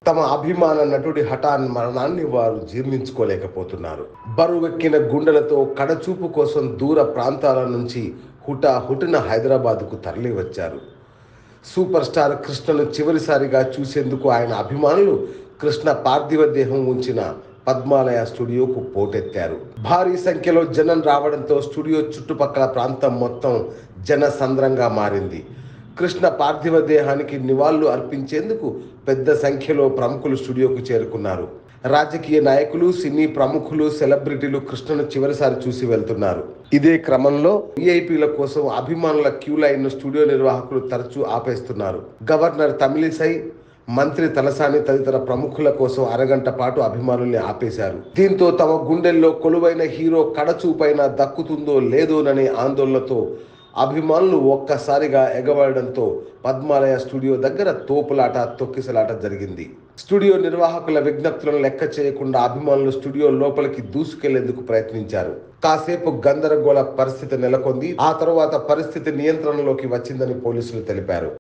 తమ అభిమాన నటుడి హఠాన్ మరణాన్ని వారు జీర్ణించుకోలేకపోతున్నారు బరువెక్కిన గుండెలతో కడచూపు కోసం దూర ప్రాంతాల నుంచి హుటా హుటిన హైదరాబాద్కు తరలి వచ్చారు సూపర్ స్టార్ కృష్ణను చివరిసారిగా చూసేందుకు ఆయన అభిమానులు కృష్ణ పార్థివ దేహం ఉంచిన పద్మాలయ స్టూడియోకు పోటెత్తారు భారీ సంఖ్యలో జనం రావడంతో స్టూడియో చుట్టుపక్కల ప్రాంతం మొత్తం జన సంద్రంగా మారింది కృష్ణ పార్థివ దేహానికి నివాళులు అర్పించేందుకు పెద్ద సంఖ్యలో ప్రముఖులు స్టూడియోకు చేరుకున్నారు రాజకీయ నాయకులు సినీ ప్రముఖులు సెలబ్రిటీలు కృష్ణను చివరిసారి చూసి వెళ్తున్నారు ఇదే క్రమంలో విఐపీల కోసం అభిమానుల క్యూ లైన్ స్టూడియో నిర్వాహకులు తరచూ ఆపేస్తున్నారు గవర్నర్ తమిళిసై మంత్రి తలసాని తదితర ప్రముఖుల కోసం అరగంట పాటు అభిమానుల్ని ఆపేశారు దీంతో తమ గుండెల్లో కొలువైన హీరో కడచూపైన దక్కుతుందో లేదోననే ఆందోళనతో అభిమానులు ఒక్కసారిగా ఎగబడడంతో పద్మాలయ స్టూడియో దగ్గర తోపులాట తొక్కిసలాట జరిగింది స్టూడియో నిర్వాహకుల విజ్ఞప్తులను లెక్క చేయకుండా అభిమానులు స్టూడియో లోపలికి దూసుకెళ్లేందుకు ప్రయత్నించారు కాసేపు గందరగోళ పరిస్థితి నెలకొంది ఆ తరువాత పరిస్థితి నియంత్రణలోకి వచ్చిందని పోలీసులు తెలిపారు